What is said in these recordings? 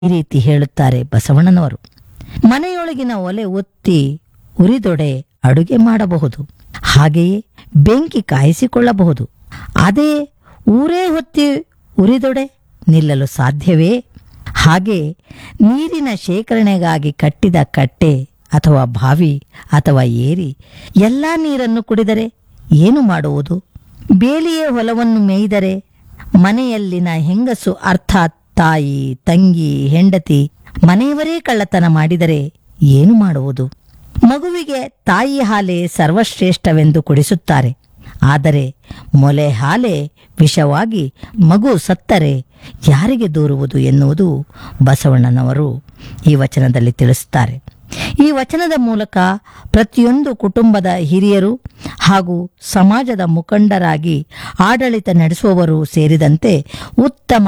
ಈ ರೀತಿ ಹೇಳುತ್ತಾರೆ ಬಸವಣ್ಣನವರು ಮನೆಯೊಳಗಿನ ಒಲೆ ಒತ್ತಿ ಉರಿದೊಡೆ ಅಡುಗೆ ಮಾಡಬಹುದು ಹಾಗೆಯೇ ಬೆಂಕಿ ಕಾಯಿಸಿಕೊಳ್ಳಬಹುದು ಅದೇ ಊರೇ ಹೊತ್ತಿ ಉರಿದೊಡೆ ನಿಲ್ಲಲು ಸಾಧ್ಯವೇ ಹಾಗೆ ನೀರಿನ ಶೇಖರಣೆಗಾಗಿ ಕಟ್ಟಿದ ಕಟ್ಟೆ ಅಥವಾ ಬಾವಿ ಅಥವಾ ಏರಿ ಎಲ್ಲ ನೀರನ್ನು ಕುಡಿದರೆ ಏನು ಮಾಡುವುದು ಬೇಲಿಯೇ ಹೊಲವನ್ನು ಮೇಯ್ದರೆ ಮನೆಯಲ್ಲಿನ ಹೆಂಗಸು ಅರ್ಥಾತ್ ತಾಯಿ ತಂಗಿ ಹೆಂಡತಿ ಮನೆಯವರೇ ಕಳ್ಳತನ ಮಾಡಿದರೆ ಏನು ಮಾಡುವುದು ಮಗುವಿಗೆ ತಾಯಿ ಹಾಲೇ ಸರ್ವಶ್ರೇಷ್ಠವೆಂದು ಕುಡಿಸುತ್ತಾರೆ ಆದರೆ ಮೊಲೆ ಹಾಲೇ ವಿಷವಾಗಿ ಮಗು ಸತ್ತರೆ ಯಾರಿಗೆ ದೂರುವುದು ಎನ್ನುವುದು ಬಸವಣ್ಣನವರು ಈ ವಚನದಲ್ಲಿ ತಿಳಿಸುತ್ತಾರೆ ಈ ವಚನದ ಮೂಲಕ ಪ್ರತಿಯೊಂದು ಕುಟುಂಬದ ಹಿರಿಯರು ಹಾಗೂ ಸಮಾಜದ ಮುಖಂಡರಾಗಿ ಆಡಳಿತ ನಡೆಸುವವರು ಸೇರಿದಂತೆ ಉತ್ತಮ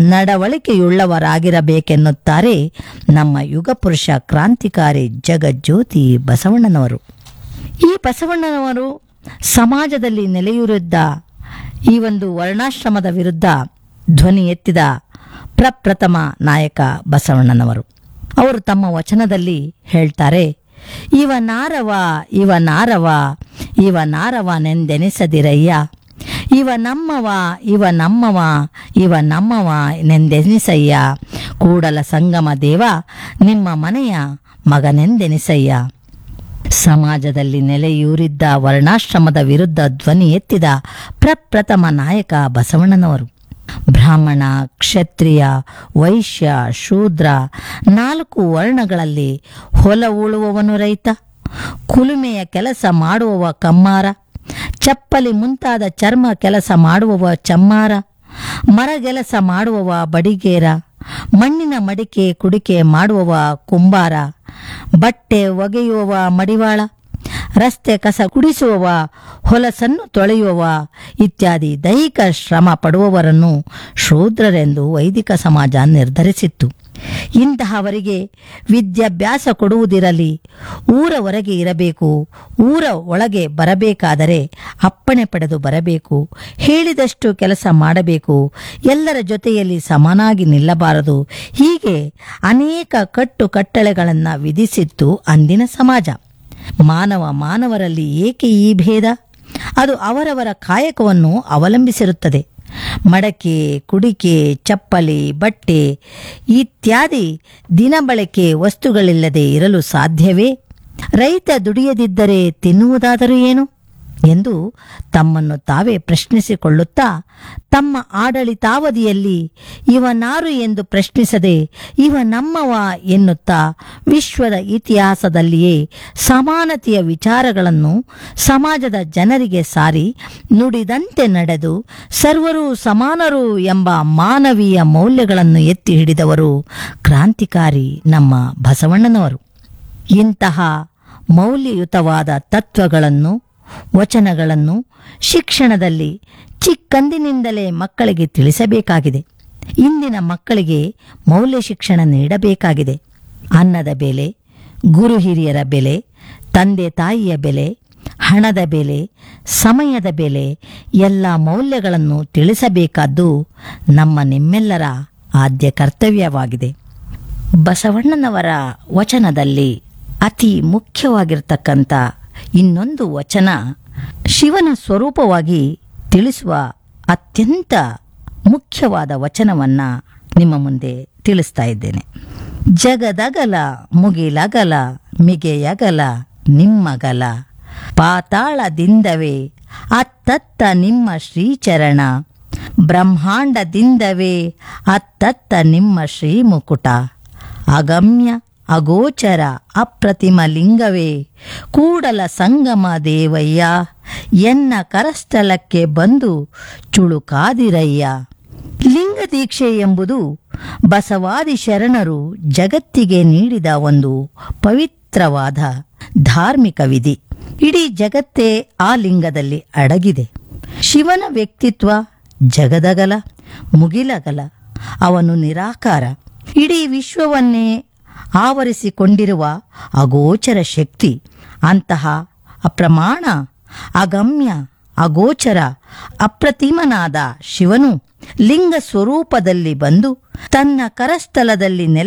ನಡವಳಿಕೆಯುಳ್ಳವರಾಗಿರಬೇಕೆನ್ನುತ್ತಾರೆ ನಮ್ಮ ಯುಗಪುರುಷ ಕ್ರಾಂತಿಕಾರಿ ಜಗಜ್ಯೋತಿ ಬಸವಣ್ಣನವರು ಈ ಬಸವಣ್ಣನವರು ಸಮಾಜದಲ್ಲಿ ನೆಲೆಯೂರಿದ್ದ ಈ ಒಂದು ವರ್ಣಾಶ್ರಮದ ವಿರುದ್ಧ ಧ್ವನಿ ಎತ್ತಿದ ಪ್ರಪ್ರಥಮ ನಾಯಕ ಬಸವಣ್ಣನವರು ಅವರು ತಮ್ಮ ವಚನದಲ್ಲಿ ಹೇಳ್ತಾರೆ ಇವ ನಾರವ ಇವ ನಾರವ ಇವ ನಾರವನೆಂದೆನಿಸದಿರಯ್ಯ ಇವ ನಮ್ಮವ ಇವ ನಮ್ಮವ ಇವ ನಮ್ಮವ ನೆಂದೆನಿಸಯ್ಯ ಕೂಡಲ ಸಂಗಮ ದೇವ ನಿಮ್ಮ ಮನೆಯ ಮಗನೆಂದೆನಿಸಯ್ಯ ಸಮಾಜದಲ್ಲಿ ನೆಲೆಯೂರಿದ್ದ ವರ್ಣಾಶ್ರಮದ ವಿರುದ್ಧ ಧ್ವನಿ ಎತ್ತಿದ ಪ್ರಪ್ರಥಮ ನಾಯಕ ಬಸವಣ್ಣನವರು ಬ್ರಾಹ್ಮಣ ಕ್ಷತ್ರಿಯ ವೈಶ್ಯ ಶೂದ್ರ ನಾಲ್ಕು ವರ್ಣಗಳಲ್ಲಿ ಹೊಲ ಉಳುವವನು ರೈತ ಕುಲುಮೆಯ ಕೆಲಸ ಮಾಡುವವ ಕಮ್ಮಾರ ಚಪ್ಪಲಿ ಮುಂತಾದ ಚರ್ಮ ಕೆಲಸ ಮಾಡುವವ ಚಮ್ಮಾರ ಮರಗೆಲಸ ಮಾಡುವವ ಬಡಿಗೇರ ಮಣ್ಣಿನ ಮಡಿಕೆ ಕುಡಿಕೆ ಮಾಡುವವ ಕುಂಬಾರ ಬಟ್ಟೆ ಒಗೆಯುವವ ಮಡಿವಾಳ ರಸ್ತೆ ಕಸ ಕುಡಿಸುವವ ಹೊಲಸನ್ನು ತೊಳೆಯುವವ ಇತ್ಯಾದಿ ದೈಹಿಕ ಶ್ರಮ ಪಡುವವರನ್ನು ಶೂದ್ರರೆಂದು ವೈದಿಕ ಸಮಾಜ ನಿರ್ಧರಿಸಿತ್ತು ಇಂತಹವರಿಗೆ ವಿದ್ಯಾಭ್ಯಾಸ ಕೊಡುವುದಿರಲಿ ಊರ ಹೊರಗೆ ಇರಬೇಕು ಊರ ಒಳಗೆ ಬರಬೇಕಾದರೆ ಅಪ್ಪಣೆ ಪಡೆದು ಬರಬೇಕು ಹೇಳಿದಷ್ಟು ಕೆಲಸ ಮಾಡಬೇಕು ಎಲ್ಲರ ಜೊತೆಯಲ್ಲಿ ಸಮನಾಗಿ ನಿಲ್ಲಬಾರದು ಹೀಗೆ ಅನೇಕ ಕಟ್ಟು ಕಟ್ಟಳೆಗಳನ್ನು ವಿಧಿಸಿತ್ತು ಅಂದಿನ ಸಮಾಜ ಮಾನವ ಮಾನವರಲ್ಲಿ ಏಕೆ ಈ ಭೇದ ಅದು ಅವರವರ ಕಾಯಕವನ್ನು ಅವಲಂಬಿಸಿರುತ್ತದೆ ಮಡಕೆ ಕುಡಿಕೆ ಚಪ್ಪಲಿ ಬಟ್ಟೆ ಇತ್ಯಾದಿ ದಿನಬಳಕೆ ವಸ್ತುಗಳಿಲ್ಲದೆ ಇರಲು ಸಾಧ್ಯವೇ ರೈತ ದುಡಿಯದಿದ್ದರೆ ತಿನ್ನುವುದಾದರೂ ಏನು ಎಂದು ತಮ್ಮನ್ನು ತಾವೇ ಪ್ರಶ್ನಿಸಿಕೊಳ್ಳುತ್ತಾ ತಮ್ಮ ಆಡಳಿತಾವಧಿಯಲ್ಲಿ ಇವನಾರು ಎಂದು ಪ್ರಶ್ನಿಸದೆ ಇವ ನಮ್ಮವ ಎನ್ನುತ್ತಾ ವಿಶ್ವದ ಇತಿಹಾಸದಲ್ಲಿಯೇ ಸಮಾನತೆಯ ವಿಚಾರಗಳನ್ನು ಸಮಾಜದ ಜನರಿಗೆ ಸಾರಿ ನುಡಿದಂತೆ ನಡೆದು ಸರ್ವರೂ ಸಮಾನರು ಎಂಬ ಮಾನವೀಯ ಮೌಲ್ಯಗಳನ್ನು ಎತ್ತಿ ಹಿಡಿದವರು ಕ್ರಾಂತಿಕಾರಿ ನಮ್ಮ ಬಸವಣ್ಣನವರು ಇಂತಹ ಮೌಲ್ಯಯುತವಾದ ತತ್ವಗಳನ್ನು ವಚನಗಳನ್ನು ಶಿಕ್ಷಣದಲ್ಲಿ ಚಿಕ್ಕಂದಿನಿಂದಲೇ ಮಕ್ಕಳಿಗೆ ತಿಳಿಸಬೇಕಾಗಿದೆ ಇಂದಿನ ಮಕ್ಕಳಿಗೆ ಮೌಲ್ಯ ಶಿಕ್ಷಣ ನೀಡಬೇಕಾಗಿದೆ ಅನ್ನದ ಬೆಲೆ ಗುರು ಹಿರಿಯರ ಬೆಲೆ ತಂದೆ ತಾಯಿಯ ಬೆಲೆ ಹಣದ ಬೆಲೆ ಸಮಯದ ಬೆಲೆ ಎಲ್ಲ ಮೌಲ್ಯಗಳನ್ನು ತಿಳಿಸಬೇಕಾದ್ದು ನಮ್ಮ ನಿಮ್ಮೆಲ್ಲರ ಆದ್ಯ ಕರ್ತವ್ಯವಾಗಿದೆ ಬಸವಣ್ಣನವರ ವಚನದಲ್ಲಿ ಅತಿ ಮುಖ್ಯವಾಗಿರ್ತಕ್ಕಂಥ ಇನ್ನೊಂದು ವಚನ ಶಿವನ ಸ್ವರೂಪವಾಗಿ ತಿಳಿಸುವ ಅತ್ಯಂತ ಮುಖ್ಯವಾದ ವಚನವನ್ನ ನಿಮ್ಮ ಮುಂದೆ ತಿಳಿಸ್ತಾ ಇದ್ದೇನೆ ಜಗದಗಲ ಮುಗಿಲಗಲ ಮಿಗೆಯಗಲ ನಿಮ್ಮಗಲ ಪಾತಾಳದಿಂದವೇ ಅತ್ತತ್ತ ನಿಮ್ಮ ಶ್ರೀಚರಣ ಬ್ರಹ್ಮಾಂಡದಿಂದವೇ ಅತ್ತತ್ತ ನಿಮ್ಮ ಶ್ರೀಮುಕುಟ ಅಗಮ್ಯ ಅಗೋಚರ ಅಪ್ರತಿಮ ಲಿಂಗವೇ ಕೂಡಲ ಸಂಗಮ ದೇವಯ್ಯ ಎನ್ನ ಕರಸ್ಥಳಕ್ಕೆ ಬಂದು ಚುಳುಕಾದಿರಯ್ಯ ಲಿಂಗ ದೀಕ್ಷೆ ಎಂಬುದು ಬಸವಾದಿ ಶರಣರು ಜಗತ್ತಿಗೆ ನೀಡಿದ ಒಂದು ಪವಿತ್ರವಾದ ಧಾರ್ಮಿಕ ವಿಧಿ ಇಡೀ ಜಗತ್ತೇ ಆ ಲಿಂಗದಲ್ಲಿ ಅಡಗಿದೆ ಶಿವನ ವ್ಯಕ್ತಿತ್ವ ಜಗದಗಲ ಮುಗಿಲಗಲ ಅವನು ನಿರಾಕಾರ ಇಡೀ ವಿಶ್ವವನ್ನೇ ಆವರಿಸಿಕೊಂಡಿರುವ ಅಗೋಚರ ಶಕ್ತಿ ಅಂತಹ ಅಪ್ರಮಾಣ ಅಗಮ್ಯ ಅಗೋಚರ ಅಪ್ರತಿಮನಾದ ಶಿವನು ಲಿಂಗ ಸ್ವರೂಪದಲ್ಲಿ ಬಂದು ತನ್ನ ಕರಸ್ಥಲದಲ್ಲಿ ನೆಲೆ